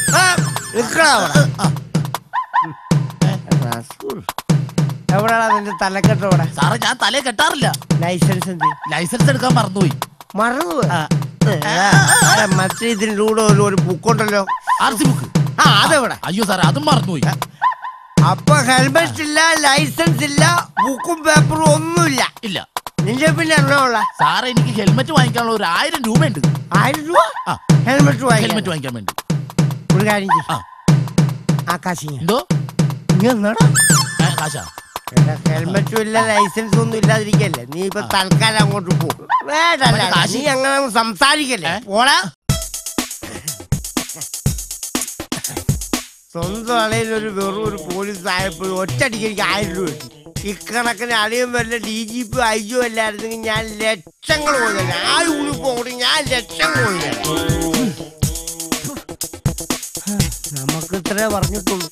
ആ, നിക്കടാ അവിടെ. റസൂൽ. എവിടെടാ നിന്റെ തലക്കെട്ട് ഇവിടെ സാറേ ഞാൻ തലേ കെട്ടാറില്ല ലൈസൻസ് എന്ത് ലൈസൻസ് എടുക്കാൻ മറന്നുപോയി മറന്നു ആ. മറ്റേ ഇതിൻ്റെ കൂടെ ഒരു ഒരു ബുക്കുണ്ടല്ലോ ആർ സി ബുക്ക് ആ അതെവിടെ അയ്യോ സാറേ അതും മറന്നുപോയി അപ്പൊ ഹെൽമെറ്റ് ഇല്ല ലൈസൻസ് ഇല്ല ബുക്കും പേപ്പറും ഒന്നുമില്ല ഇല്ല നിന്റെ പിന്നെ എണ്ണമുള്ള സാറേ എനിക്ക് ഹെൽമെറ്റ് വാങ്ങിക്കാനുള്ള ഒരു ആയിരം രൂപയുണ്ട് ആയിരം രൂപ ആ ഹെൽമെറ്റ് വാങ്ങിക്കാൻ ഹെൽമെറ്റ് വാങ്ങിക്കാൻ വേണ്ടി ഒരു കാര്യം ചെയ്യ്. ആ ആകാശിങ്ങ എന്തോ ഇങ്ങ് വന്നെടാ. ഏ, കാശാ എടാ, ഹെൽമെറ്റും ഇല്ല ലൈസൻസും ഒന്നും ഇല്ലാതിരിക്കല്ലേ നീ ഇപ്പൊ തൽക്കാലം അങ്ങോട്ട് പോ വേണ്ടല്ല മറ്റേ കാശ്. നീ അങ്ങനെ ഒന്നും സംസാരിക്കല്ലേ ഏ? പോടാ സ്വന്തം അളയിൽ ഒരു വെറും ഒരു പോലീസ് ആയപ്പോഴും ഒറ്റയടിക്ക് എനിക്ക് ആയിരം രൂപ കിട്ടി ഇക്കണക്കിന് അളിയും വല്ല D G P I G അല്ലായിരുന്നെങ്കിൽ ഞാൻ ലക്ഷങ്ങൾ പോയി ആ യൂണിഫോം കൂടി ഞാൻ ലക്ഷങ്ങൾ പോയി നമുക്ക് ഇത്രേ പറഞ്ഞിട്ടുള്ളൂ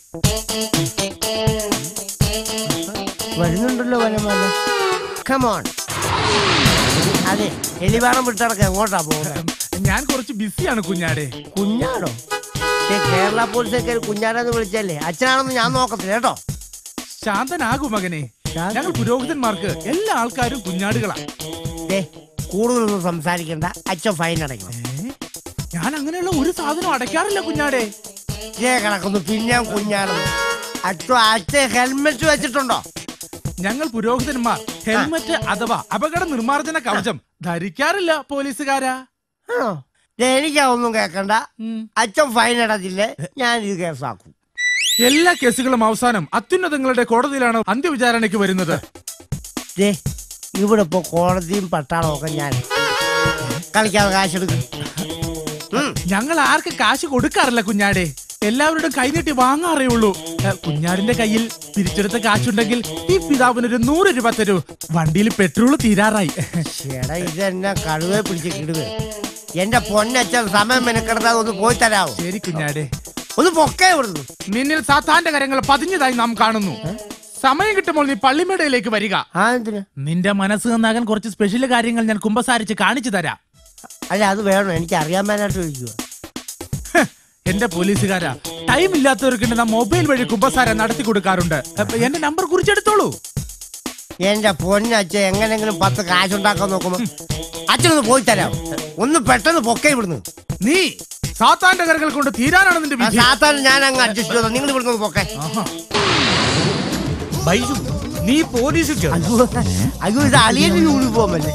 വരുന്നുണ്ടല്ലോ വനമാല കമോൺ അതെ എലിവാണം വിട്ടടക്ക എങ്ങോട്ടാ പോകുന്നത് ഞാൻ കുറച്ച് ബിസിയാണ് കുഞ്ഞാടെ കുഞ്ഞാടോ ഏ, കേരള പോലീസൊക്കെ കുഞ്ഞാടെന്ന് വിളിച്ചല്ലേ അച്ഛനാണെന്ന് ഞാൻ നോക്കത്തില്ല കേട്ടോ ശാന്തനാകൂ മകനെ ഞങ്ങൾ പുരോഹിതന്മാർക്ക് എല്ലാ ആൾക്കാരും കുഞ്ഞാടുകളാ ദേ കൂടുതലൊന്നും സംസാരിക്കണ്ട അച്ഛൻ ഫൈൻ അടയ്ക്കണം ഏ? ഞാൻ അങ്ങനെയുള്ള ഒരു സാധനം അടയ്ക്കാറില്ല കുഞ്ഞാടെ ഇതേ കിടക്കുന്നു പിന്നെ കുഞ്ഞാടെന്ന് അച്ഛൻ അച്ഛൻ ഹെൽമെറ്റ് വെച്ചിട്ടുണ്ടോ ഞങ്ങൾ പുരോഹിതന്മാർ ഹെൽമറ്റ് അഥവാ അപകട നിർമ്മാർജ്ജന കവചം ധരിക്കാറില്ല പോലീസുകാരാ ആണോ ദേ, എനിക്കതൊന്നും കേൾക്കണ്ട ഉം. അച്ഛൻ ഫൈൻ അടച്ചില്ലേ ഞാൻ ഇത് കേസാക്കും എല്ലാ കേസുകളും അവസാനം അത്യുന്നതങ്ങളുടെ കോടതിയിലാണ് അന്ത്യവിചാരണയ്ക്ക് വരുന്നത് ദേ ഇവിടെ ഇപ്പൊ കോടതിയും പട്ടാളവും ഒക്കെ ഞാൻ കളിക്കാതെ കാശെടുക്കും ഉം. ഞങ്ങൾ ആർക്ക് കാശ് കൊടുക്കാറില്ല കുഞ്ഞാടെ എല്ലാവരുടെയും കൈനീട്ടി വാങ്ങാറേ ഉള്ളൂ ഏ, കുഞ്ഞാടിന്റെ കയ്യിൽ പിരിച്ചെടുത്ത കാശുണ്ടെങ്കിൽ ഈ പിതാവിനൊരു നൂറ് രൂപ തരൂ വണ്ടിയിൽ പെട്രോൾ തീരാറായി ചേടാ ഇതെന്നെ കടുവെ പിടിച്ച് കിടുവേ എന്റെ പൊന്നച്ഛൻ സമയം മെനക്കെടുത്താ ഒന്ന് പോയി തരാവോ ശരി കുഞ്ഞാടെ ഒന്ന് പൊക്കേ ഇവിടുന്ന് നിന്നിൽ സാത്താന്റെ കരങ്ങൾ പതിഞ്ഞതായി നാം കാണുന്നു സമയം കിട്ടുമ്പോൾ നീ പള്ളിമേടയിലേക്ക് വരിക ആ എന്തിനാ നിന്റെ മനസ്സ് നന്നാകാൻ കുറച്ച് സ്പെഷ്യൽ കാര്യങ്ങൾ ഞാൻ കുമ്പസാരിച്ച് കാണിച്ചു തരാം അല്ല അത് വേണം എനിക്ക് അറിയാൻ മേലായിട്ട് ചോദിക്കുക ഹ്, എന്റെ പോലീസുകാരാ ടൈം ഇല്ലാത്തവർക്ക് നാം മൊബൈൽ വഴി കുമ്പസാരം നടത്തി കൊടുക്കാറുണ്ട് അപ്പൊ എന്റെ നമ്പർ കുറിച്ചെടുത്തോളൂ എന്റെ പൊന്നച്ഛൻ എങ്ങനെങ്കിലും പത്ത് കാശുണ്ടാക്കാൻ നോക്കുമ്പോ അച്ഛനൊന്ന് പോയി തരാമോ ഒന്ന് പെട്ടെന്ന് പൊക്കേ ഇവിടുന്ന് നീ സാത്താന്റെ കരകൾ കൊണ്ട് തീരാനാണ് നിന്റെ ആ വിധി സാത്താൻ ഞാൻ അങ്ങ് അഡ്ജസ്റ്റ് ചെയ്തോ നിങ്ങൾ ഇവിടുന്ന് ഒന്ന് പൊക്കേ ആഹാ. ബൈജു നീ പോലീസിൽ ചേർന്നു അയ്യോ അയ്യോ ഇത് അളിയന്റെ യൂണിഫോം അല്ലേ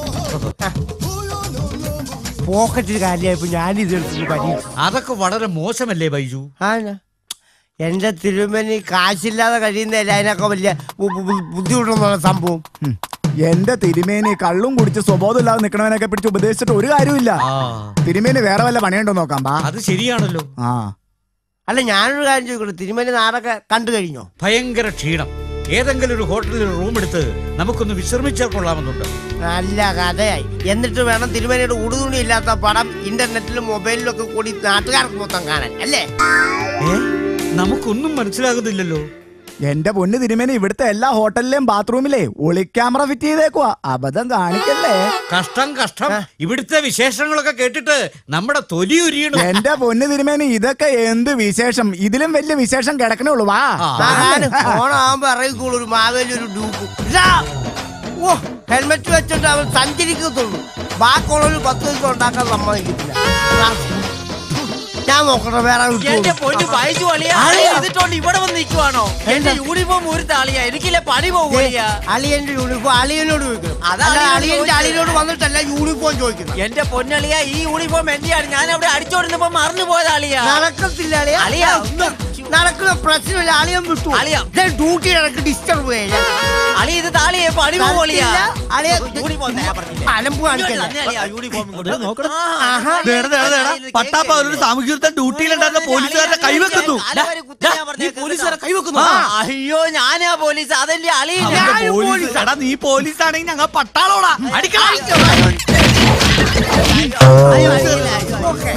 പോക്കറ്റിൽ കാര്യമായപ്പോ ഞാൻ ഇത് എടുത്തിട്ട് പരീക്ഷ അതൊക്കെ വളരെ മോശമല്ലേ ബൈജു ആന എന്റെ തിരുമനി കാശില്ലാതെ കഴിയുന്നതല്ല അതിനൊക്കെ വലിയ ബു- ബു- ബു- ബുദ്ധിമുട്ടെന്നുള്ള സംഭവം ഉം. എന്റെ തിരുമേനി കള്ളും കുടിച്ച് സ്വബോധമില്ലാതെ നിക്കണവനൊക്കെ പിടിച്ച് ഉപദേശിച്ചിട്ട് ഒരു കാര്യമില്ല ആ തിരുമേനി വേറെ വല്ല പണിയുണ്ടോ നോക്കാം ബാ അത് ശരിയാണല്ലോ ആ അല്ല ഞാനൊരു കാര്യം ചോദിക്കട്ടെ തിരുമനി നാടൊക്കെ കണ്ടു കഴിഞ്ഞോ ഭയങ്കര ക്ഷീണം ഏതെങ്കിലും ഒരു ഹോട്ടലിൽ റൂം എടുത്ത് നമുക്കൊന്ന് വിശ്രമിച്ചാൽ കൊള്ളാമെന്നുണ്ട് നല്ല കഥയായി എന്നിട്ട് വേണം തിരുമനിയുടെ ഉടുതുണി ഇല്ലാത്ത പടം ഇന്റർനെറ്റിലും മൊബൈലിലും ഒക്കെ കൂടി നാട്ടുകാർക്ക് മൊത്തം കാണാൻ അല്ലേ ഏ നമുക്കൊന്നും മനസ്സിലാകുന്നില്ലല്ലോ എന്റെ പൊന്ന് തിരുമേനി ഇവിടുത്തെ എല്ലാ ഹോട്ടലിലെയും ബാത്റൂമിലെ ഒളിക്യാമറ ഫിറ്റ് ചെയ്തേക്കുവാ അബദ്ധം കാണിക്കല്ലേ കഷ്ടം കഷ്ടം ഇവിടുത്തെ വിശേഷങ്ങളൊക്കെ കേട്ടിട്ട് നമ്മുടെ തൊലി ഉരിയണം എന്റെ പൊന്ന് തിരുമേനി ഇതൊക്കെ എന്ത് വിശേഷം ഇതിലും വലിയ വിശേഷം കിടക്കണേ ഉള്ളൂ വാ ആ. ഓണാകുമ്പോ ഇറങ്ങിക്കോളൂ ഒരു മാവേലി ഒരു ഡൂപ്പ് ഇതാ. ഓ ഹെൽമെറ്റ് വെച്ചിട്ട് അവൻ സഞ്ചരിക്കത്തുള്ളൂ ബാക്കിയുള്ളൊരു പത്ത് ദിവസം ഉണ്ടാക്കാൻ സമ്മതിക്കത്തില്ല ആ. ഞാൻ നോക്കട്ടെ വേറെ എന്റെ കിട്ടുമോ? പൊന്നു വായിച്ചു അളിയാ ആളിയാ? ഇതിട്ടോണ്ട് ഇവിടെ വന്ന് നിൽക്കുവാണോ എന്റെ യൂണിഫോം ഒരു താളിയാ എനിക്കില്ല പണി ദേ, പോവുകയാ അളിയന്റെ യൂണിഫോം അളിയനോട് ചോദിക്കണം അതാ അല്ല, അളിയനോട് അളിയന്റെ ചോദിച്ചത്. അളിയനോട് വന്നിട്ടല്ല യൂണിഫോം ചോദിക്കുന്നത് എന്റെ പൊന്നളിയ ഈ യൂണിഫോം എന്റെയാണ് ഞാൻ അവിടെ അടിച്ചോടുന്നപ്പോ മറന്നു പോയത് അളിയാ നടക്കത്തില്ല അളിയ അളിയാ, നടക്കുന്ന പ്രശ്നമില്ല അളിയൻ വിട്ടു അളിയാ. ഡ്യൂട്ടി ഇടക്ക് ഡിസ്റ്റർബ് ചെയ്യാൻ അളി ഇത് താളിയെ പണി പോവുകയാ അളിയ യൂണിഫോം തരാൻ പറഞ്ഞില്ലേ? അലമ്പ് കാണിക്കല്ല തന്നെ അളിയാ യൂണിഫോം ഇങ്ങോട്ട്. നോക്കണം. ആ, ആഹാ. ദേടാ, ദേടാ, ദേടാ. പട്ടാപ്പ ഒരു സാമൂഹ്യ ഡ്യൂട്ടിയിലുണ്ടായിരുന്ന പോലീസുകാരുടെ കൈവെക്കുന്നു കാലുവരെ കുത്തിയാ പറഞ്ഞേക്കുന്നത്. കൈവെക്കുന്നു ആ, അയ്യോ ഞാനാ പോലീസ് അതെന്റെ അളിയില്ല ഞാൻ പോലീസാ. എടാ നീ പോലീസാണെങ്കിൽ ഞങ്ങൾ പട്ടാളോടാ അടിക്കണം ഓക്കെ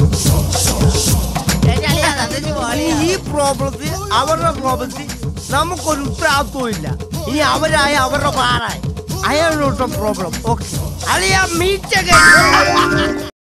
എന്റെ അളിയാ, അതെന്റെ അളിയാ. ഈ പ്രോബ്ലത്തിൽ അവരുടെ പ്രോബ്ലത്തിൽ നമുക്കൊരു ഉത്തരവാദിത്വം ഇല്ല ഇനി അവരായ അവരുടെ പാടായി അയാളോട്ട് പ്രോബ്ലം ഓക്കെ അളിയ മീറ്റ്